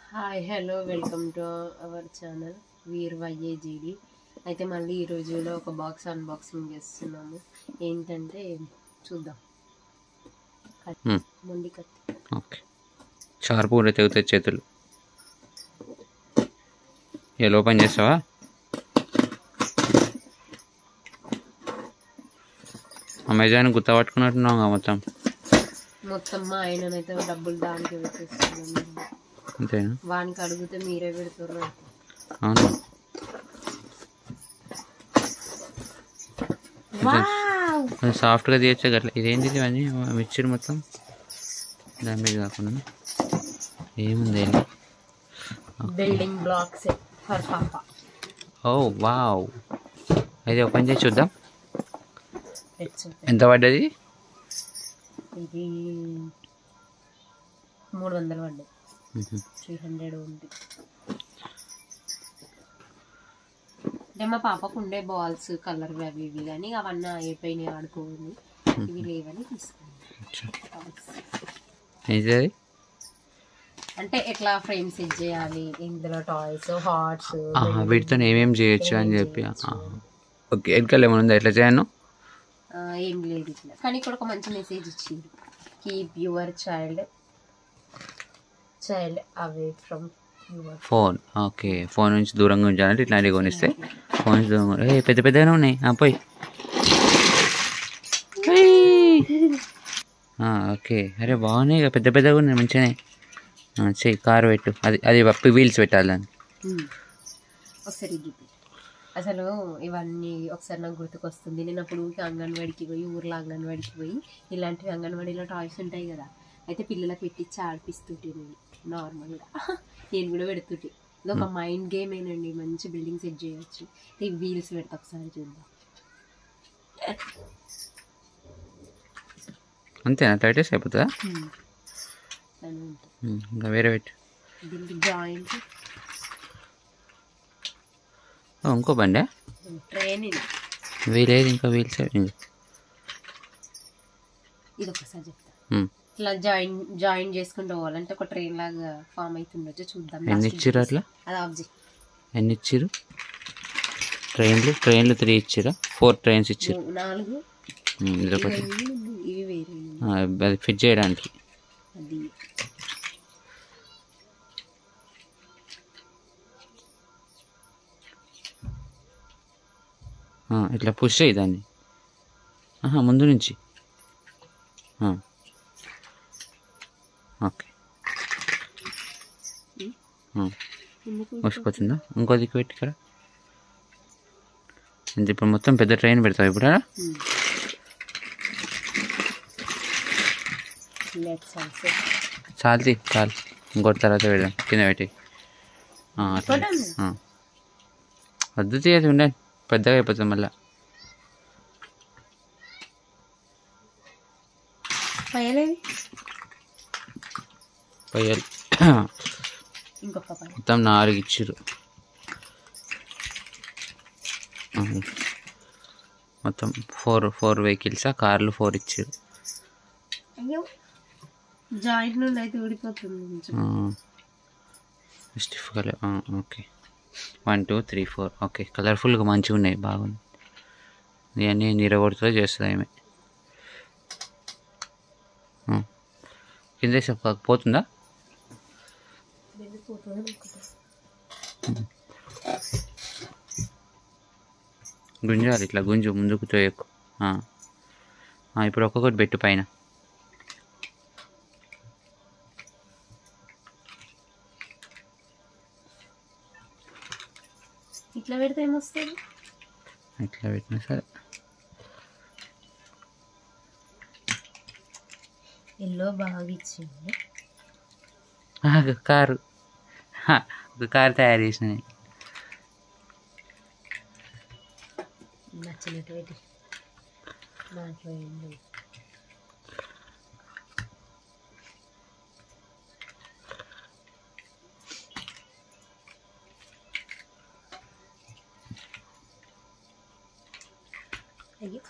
Hi hello welcome to our channel వీర్ వైఏజీడి అయితే మళ్ళీ ఈ రోజులో ఒక బాక్స్ అన్బాక్సింగ్ చేస్తున్నాము ఏంటంటే చూద్దాం Hmm. మొండి కత్తి ఓకే షార్ప్ కూడా తెగుతాయి చేతులు ఇలా ఓపెన్ చేస్తావా అమెజాన్ గుత్త పట్టుకున్నట్టున్నావు మొత్తం మొత్తం మా ఆయననైతే డబ్బులు దానికి పెట్టేస్తున్నాము అంతేనా వానికి అడిగితే మీరే పెడుతున్నారు అవును వావ్ కొంచెం సాఫ్ట్గా తీయచ్చు అట్లా ఇదేంటి ఇవన్నీ మిక్చర్ మొత్తం డ్యామేజ్ కాకుండా ఏముంది ఏంటి బిల్డింగ్ బ్లాక్స్ ఫర్ పాప ఓ వావ్ అయితే ఓపెన్ చేసి చూద్దాం లెట్స్ ఎంత పడ్డది ఇది మూడు వందలు పడ్డాయి మ్మ్. త్రీ హండ్రెడ్ ఉంది అంటే మా పాపకు ఉండే బాల్స్ కలర్ అవి ఇవి కానీ అవన్నీ అయిపోయినాయి ఆడుకోండి ఇవి లేవని తీసుకున్నాను Toys. ఏంటిది అది అంటే ఎట్లా ఫ్రేమ్ సెట్ చేయాలి ఇందులో టాయ్స్ హార్ట్స్ ఆహా, వీటితో ఏమేమి చేయొచ్చు అని చెప్పి ఆహా. ఓకే వెనకాల ఏమైనా ఉందా ఎట్లా చేయను ఏం లేదు ఇట్లా కానీ ఇక్కడ ఒక మంచి మెసేజ్ ఇచ్చింది keep your child child away from your phone okay phone నుంచి దూరంగా ఉంచాలంటే ఇట్లాంటివి కొనిస్తే ఫోన్ నుంచి దూరంగా ఏ పెద్ద పెద్దగానే ఉన్నాయి ఆ, పోయి ఏయ్. ఆ, ఓకే అరే బాగున్నాయి ఇక పెద్ద పెద్దగా ఉన్నాయి మంచిగానే ఆ, చెయ్యి కారు పెట్టు అది అది పప్పి వీల్స్ పెట్టాలి దాన్ని ఒకసారి ఇది చూపి అసలు ఇవన్నీ ఒకసారి నాకు గుర్తుకొస్తుంది నేను అప్పుడు ఊరికే అంగన్వాడికి పోయి ఊర్లో అంగన్వాడికి పోయి ఇలాంటివి అంగన్వాడీలో టాయ్స్ ఉంటాయి కదా అయితే పిల్లలకు పెట్టించి ఆడిపిస్తుంటే నేను నార్మల్గా నేను కూడా పెడుతుంటే ఇది ఒక మైండ్ గేమ్ ఏనండి మంచి బిల్డింగ్ సెట్ చేయొచ్చు ఈ వీల్స్ పెడతా ఒకసారి చూద్దాం అంతేనా టైటెస్ అయిపోతుందా అని ఉంటుంది ఉమ్, ఇంకా వేరే పెట్టు దీనికి జాయింట్ ఓ, ఇంకో బండే ట్రైనింగ్ వీలేదు ఇంకా వీల్స్ ఇంకా ఇది ఒకసారి చెప్తా ఉమ్. ఇట్లా జాయిన్ జాయిన్ చేసుకుంటూ పోవాలంటే ఒక ట్రైన్ లాగా ఫామ్ అవుతుండొచ్చు చూద్దాం ఎన్ని last ఇచ్చిర్రు అట్లా అది ఆబ్జెక్ట్ ఎన్ని ఇచ్చిర్రు ట్రైన్లు ట్రైన్లు త్రీ ఇచ్చిరా ఫోర్ ట్రైన్స్ ఇచ్చిర్రు నాలుగు ఉమ్, ఇదొకటి ఇవి ఇవి వేరే ఆ, అది ఫిట్ చేయడానికి అది ఆ, ఇట్లా పుష్ చేయి దాన్ని ఆహా, ముందు నుంచి ఆ. ఓకే ఆ, ఎందుకు మూసుకుపోతుందా ఇంకో దిక్కు పెట్టి ఇక్కడ ఇంత ఇప్పుడు మొత్తం పెద్ద ట్రైన్ పెడతావు ఇప్పుడు లెట్స్ ఆల్సో చాలు చాలు ఇంకోటి తర్వాత పెడదాం కింద పెట్టి ఆ, అట్లా ఆ. వద్దు తీయదు ఉండండి పెద్దగా అయిపోతుంది మళ్ళీ పయలేవి పోయాలి ఇంకొక పయ మొత్తం నాలుగు ఇచ్చిర్రు ఆ, మొత్తం ఫోర్ ఫోర్ వెహికల్సా కార్లు ఫోర్ ఇచ్చారు అయ్యో జాయింట్ నుండి అయితే ఊడిపోతుంది కొంచెం stiff colour okay one two three four okay కలర్ఫుల్గా మంచిగా ఉన్నాయి బాగున్నాయి ఇవన్నీ నిరగొడుతూ చేస్తుంది ఆమె ఆ. కింద వేస్తే ప- పోతుందా వెళ్ళిపోతుంది అనుకుంటా. గుంజాలి ఇట్లా గుంజు ముందుకు తోయకు ఆ. ఆ, ఇప్పుడు ఒక్కొక్కటి పెట్టు పైన ఇట్లా పెడితే ఏమొస్తుంది ఇట్లా పెట్టినా సరే ఎల్లో బాగా ఇచ్చింది ఆ, ఒక కారు హా, ఒక కారు తయారు చేసిన నేను. నచ్చినట్టు పెట్టి దాంట్లో ఏం లేదు అయ్యో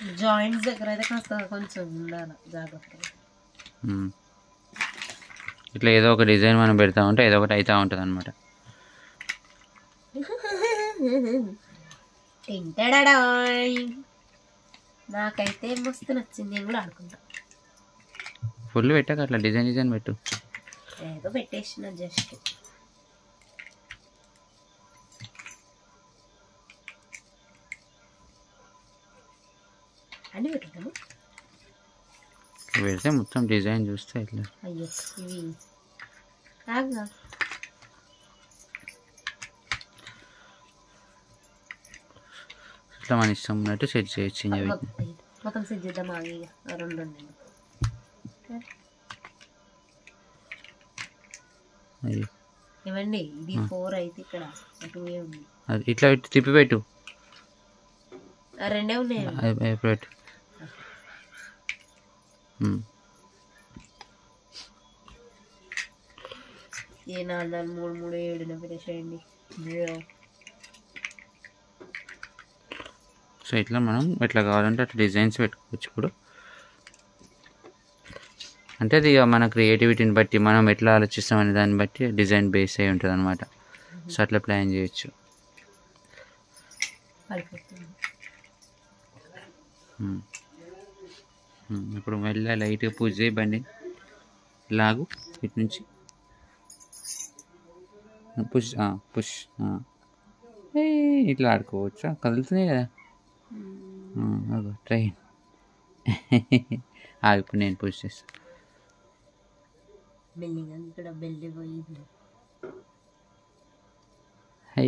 జాయింట్స్ దగ్గర అయితే కాస్త కొంచెం ఉండాలి జాగ్రత్తగా ఉమ్. ఇట్లా ఏదో ఒక డిజైన్ మనం పెడతా ఉంటే ఏదో ఒకటి అవుతూ ఉంటుంది అనమాట తింటాడాయ్ నాకైతే మస్తు నచ్చింది నేను కూడా ఆడుకుంటా ఫుల్ పెట్టాక అట్లా డిజైన్ డిజైన్ పెట్టు ఏదో పెట్టేసిన జస్ట్ అని పెట్టాము పెడితే మొత్తం డిజైన్ చూస్తే ఇట్లా అయ్యో ఇవి కాగా ఇట్లా మన ఇష్టం ఉన్నట్టు సెట్ చేయొచ్చు ఇంకా వీటిని. మొత్తం సెట్ చేద్దాం ఆగి ఇక. ఆ రెండు ఉన్నాయి అయ్యో ఏమండి ఇది ఫోర్ అయితే ఇక్కడ టూ ఏ ఉంది అది ఇట్లా పెట్టి తిప్పి పెట్టు ఆ రెండే ఉన్నాయి అది అది పెట్టు ఉమ్. ఏ నాలుగు మూడు మూడు ఏడున పెట్టేసేయండి జీరో సో ఇట్లా మనం ఎట్లా కావాలంటే అట్లా డిజైన్స్ పెట్టుకోవచ్చు ఇప్పుడు అంటే అది ఇక మన క్రియేటివిటీని బట్టి మనం ఎట్లా ఆలోచిస్తామనే దాన్ని బట్టి డిజైన్ బేస్ అయి ఉంటుంది అనమాట సో అట్లా ప్లాన్ చేయొచ్చు పడిపోతుంది ఉమ్. ఉమ్, ఇప్పుడు మెల్ల లైట్గా పూజ చేయి బండి లాగు ఇటు నుంచి పుష్ పుష్ ఇట్లా ఆడుకోవచ్చా కదులుతున్నాయి కదా ట్రైన్ ఇప్పుడు నేను పుష్ చేస్తాను బిల్డింగ్ ఇక్కడ బిల్డింగ్ పోయింది హై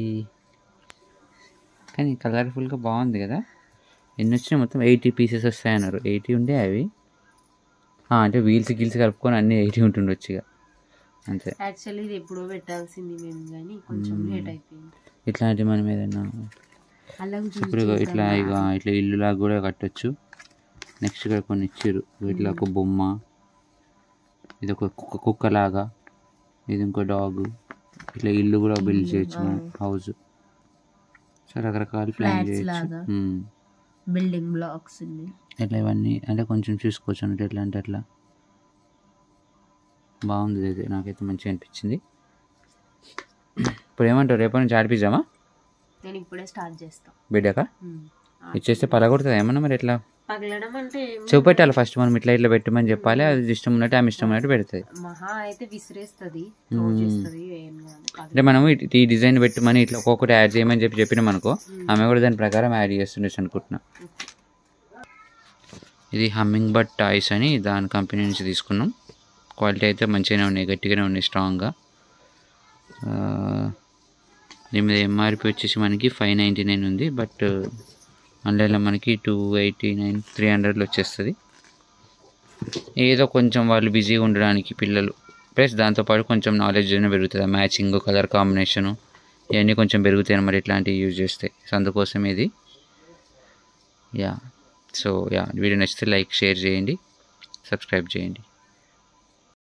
కానీ కలర్ఫుల్గా బాగుంది కదా ఎన్ని వచ్చినాయి మొత్తం ఎయిటీ పీసెస్ వస్తాయన్నారు ఎయిటీ ఉండే అవి ఆ, అంటే వీల్స్ గిల్స్ కలుపుకొని అన్నీ ఎయిటీ ఉంటుండొచ్చు ఇక అంతే యాక్చువల్లీ ఇది ఎప్పుడో పెట్టాల్సింది మేము కానీ కొంచెం లేట్ అయిపోయింది ఇట్లాంటి మనం ఏదైనా అలాగే ఇప్పుడు ఇగో ఇట్లా ఇక ఇట్లా ఇల్లులాగా కూడా కట్టొచ్చు నెక్స్ట్ ఇక్కడ కొన్ని ఇచ్చారు ఇట్లా ఒక బొమ్మ ఇది ఒక కుక్క కుక్కలాగా ఇది ఇంకో డాగ్ ఇట్లా ఇల్లు కూడా బిల్డ్ చేయొచ్చు మనం హౌస్ సో రకరకాల ప్లాన్ Flats చేయొచ్చు లాగా. ఉమ్. బిల్డింగ్ బ్లాక్స్ ఉన్నాయి ఇట్లా ఇవన్నీ అంటే కొంచెం చూసుకోవచ్చు అన్నట్టు ఎట్లా అంటే అట్లా బాగుంది ఇది అయితే నాకైతే మంచిగా అనిపించింది ఇప్పుడు ఏమంటారు రేపటి నుంచి ఆడిపిద్దామా నేను ఇప్పుడే స్టార్ట్ చేస్తా బిడ్డక ఉమ్. ఇచ్చేస్తే పలగొడుతుంది ఏమన్నా మరి ఎట్లా పగలడం అంటే ఏం- చూపెట్టాలి ఫస్ట్ మనం ఇట్లా ఇట్లా పెట్టమని చెప్పాలి అది ఇష్టం ఉన్నట్టు ఆమె ఇష్టం ఉన్నట్టు పెడుతుంది మహా అయితే విసిరేస్తుంది థ్రో చేస్తుంది ఏం కాదు పగల- అంటే మనం ఇట్- ఈ డిజైన్ పెట్టమని ఇట్లా ఒక్కొక్కటి యాడ్ చేయమని చెప్పి చెప్పినాం అనుకో ఆమె కూడా దాని ప్రకారం యాడ్ చేస్తుండొచ్చు అనుకుంటున్నా ఇది హమ్మింగ్ బర్డ్ టాయ్స్ అని దాని కంపెనీ నుంచి తీసుకున్నాం క్వాలిటీ అయితే మంచిగానే ఉన్నాయి గట్టిగానే ఉన్నాయి స్ట్రాంగ్గా ఆ, దీని మీద ఎంఆర్పి వచ్చేసి మనకి ఫైవ్ నైంటీ నైన్ ఉంది బట్ ఆన్లైన్లో మనకి టూ ఎయిటీ నైన్ త్రీ హండ్రెడ్లో వచ్చేస్తుంది ఏదో కొంచెం వాళ్ళు బిజీగా ఉండడానికి పిల్లలు ప్లస్ దాంతోపాటు కొంచెం నాలెడ్జ్ అయినా పెరుగుతుంది మ్యాచింగ్ కలర్ కాంబినేషను ఇవన్నీ కొంచెం పెరుగుతాయి అన్నమాట ఇట్లాంటివి యూజ్ చేస్తే సో అందుకోసం ఇది యా సో యా వీడియో నచ్చితే లైక్ షేర్ చేయండి సబ్స్క్రైబ్ చేయండి